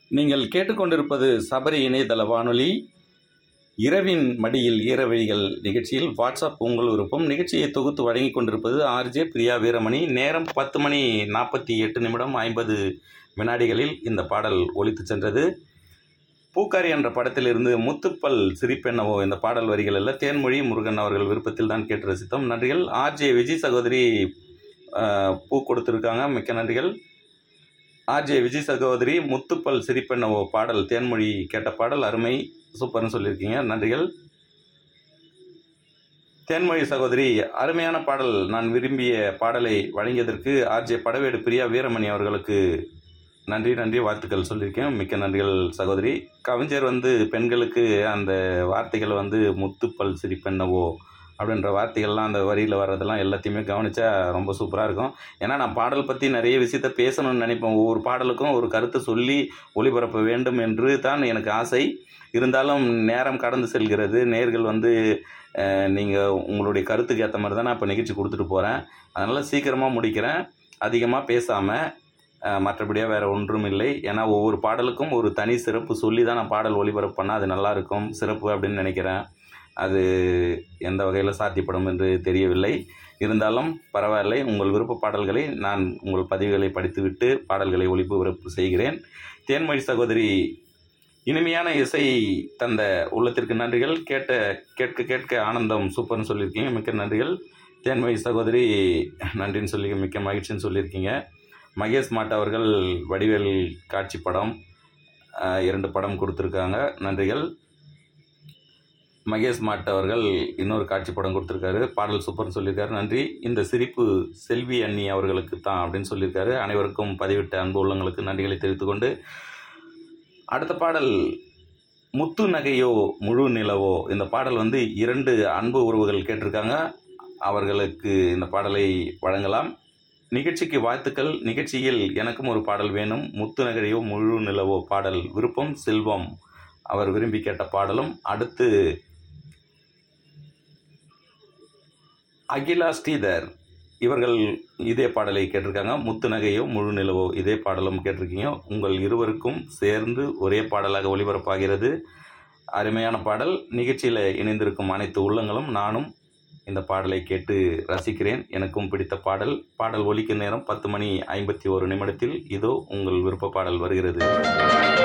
நீங்கள் கேட்டுக்கொண்டிருப்பது சபரி இணையதள வானொலி இரவின் மடியில் ஈரவழிகள் நிகழ்ச்சியில் வாட்ஸ்அப் உங்கள் விருப்பம் நிகழ்ச்சியை தொகுத்து வழங்கி கொண்டிருப்பது ஆர்ஜே பிரியா வீரமணி நேரம் பத்து மணி நாற்பத்தி எட்டு நிமிடம் ஐம்பது வினாடிகளில் இந்த பாடல் ஒலித்து சென்றது பூக்காரி என்ற படத்திலிருந்து முத்துப்பல் சிரிப்பென்னவோ இந்த பாடல் வரிகள் எல்லாம் தேன்மொழி முருகன் அவர்கள் விருப்பத்தில் தான் கேட்டு ரசித்தோம் நன்றிகள் ஆர்ஜே விஜய் சகோதரி அஹ், பூ கொடுத்துருக்காங்க மிக்க நன்றிகள் ஆர்ஜே விஜய் சகோதரி முத்துப்பல் சிரிப்பென்னவோ பாடல் தேன்மொழி கேட்ட பாடல் அருமை சூப்பர்னு சொல்லியிருக்கீங்க நன்றிகள் தேன்மொழி சகோதரி அருமையான பாடல் நான் விரும்பிய பாடலை வழங்கியதற்கு ஆர்ஜே படவேடு பிரியா வீரமணி அவர்களுக்கு நன்றி நன்றி வாழ்த்துக்கள் சொல்லியிருக்கேன் மிக்க நன்றிகள் சகோதரி கவிஞர் வந்து பெண்களுக்கு அந்த வார்த்தைகள் வந்து முத்துப்பல் சிரிப்பென்னவோ அப்படின்ற வார்த்தைகள்லாம் அந்த வரியில் வர்றதெல்லாம் எல்லாத்தையுமே கவனித்தா ரொம்ப சூப்பராக இருக்கும் ஏன்னா நான் பாடல் பற்றி நிறைய விஷயத்த பேசணும்னு நினைப்பேன் ஒவ்வொரு பாடலுக்கும் ஒரு கருத்தை சொல்லி ஒளிபரப்ப வேண்டும் என்று தான் எனக்கு ஆசை இருந்தாலும் நேரம் கடந்து செல்கிறது நேர்கள் வந்து நீங்கள் உங்களுடைய கருத்துக்கு ஏற்ற மாதிரி தான் நான் இப்போ நிகழ்ச்சி கொடுத்துட்டு போகிறேன் அதனால் சீக்கிரமாக முடிக்கிறேன் அதிகமாக பேசாமல் மற்றபடியாக வேறு ஒன்றும் இல்லை ஏன்னா ஒவ்வொரு பாடலுக்கும் ஒரு தனி சிறப்பு சொல்லி தான் நான் பாடல் ஒளிபரப்பு பண்ணால் அது நல்லா இருக்கும் சிறப்பு அப்படின்னு நினைக்கிறேன் அது எந்த வகையில் சாத்தியப்படும் என்று தெரியவில்லை இருந்தாலும் பரவாயில்லை உங்கள் விருப்ப பாடல்களை நான் உங்கள் பதிவுகளை படித்துவிட்டு பாடல்களை ஒளிபரப்பு செய்கிறேன் தேன்மொழி சகோதரி இனிமையான இசை தந்த உள்ளத்திற்கு நன்றிகள் கேட்ட கேட்க கேட்க ஆனந்தம் சூப்பர்னு சொல்லியிருக்கீங்க மிக்க நன்றிகள் தேன்மொழி சகோதரி நன்றின்னு சொல்லி மிக்க மகிழ்ச்சின்னு சொல்லியிருக்கீங்க மகேஷ் மாட் அவர்கள் வடிவேல் காட்சி படம் அஹ், இரண்டு படம் கொடுத்துருக்காங்க நன்றிகள் மகேஷ் மாட் அவர்கள் இன்னொரு காட்சி படம் கொடுத்துருக்காரு பாடல் சூப்பர்னு சொல்லியிருக்காரு நன்றி இந்த சிரிப்பு செல்வி அண்ணி அவர்களுக்கு தான் அப்படின்னு சொல்லியிருக்காரு அனைவருக்கும் பதிவிட்ட அன்பு உள்ளங்களுக்கு நன்றிகளை தெரிவித்துக்கொண்டு அடுத்த பாடல் முத்து நகையோ முழு நிலவோ இந்த பாடல் வந்து இரண்டு அன்பு உறவுகள் கேட்டிருக்காங்க அவர்களுக்கு இந்த பாடலை வழங்கலாம் நிகழ்ச்சிக்கு வாழ்த்துக்கள் நிகழ்ச்சியில் எனக்கும் ஒரு பாடல் வேணும் முத்து நகையோ முழு நிலவோ பாடல் விருப்பம் செல்வம் அவர் விரும்பி கேட்ட பாடலும் அடுத்து அகிலா ஸ்ரீதர் இவர்கள் இதே பாடலை கேட்டிருக்காங்க முத்து நகையோ முழு நிலவோ இதே பாடலும் கேட்டிருக்கீங்க உங்கள் இருவருக்கும் சேர்ந்து ஒரே பாடலாக ஒளிபரப்பாகிறது அருமையான பாடல் நிகழ்ச்சியில் இணைந்திருக்கும் அனைத்து உள்ளங்களும் நானும் இந்த பாடலை கேட்டு ரசிக்கிறேன் எனக்கும் பிடித்த பாடல் பாடல் ஒலிக்கும் நேரம் பத்து மணி ஐம்பத்தி ஒரு நிமிடத்தில் இதோ உங்கள் விருப்ப பாடல் வருகிறது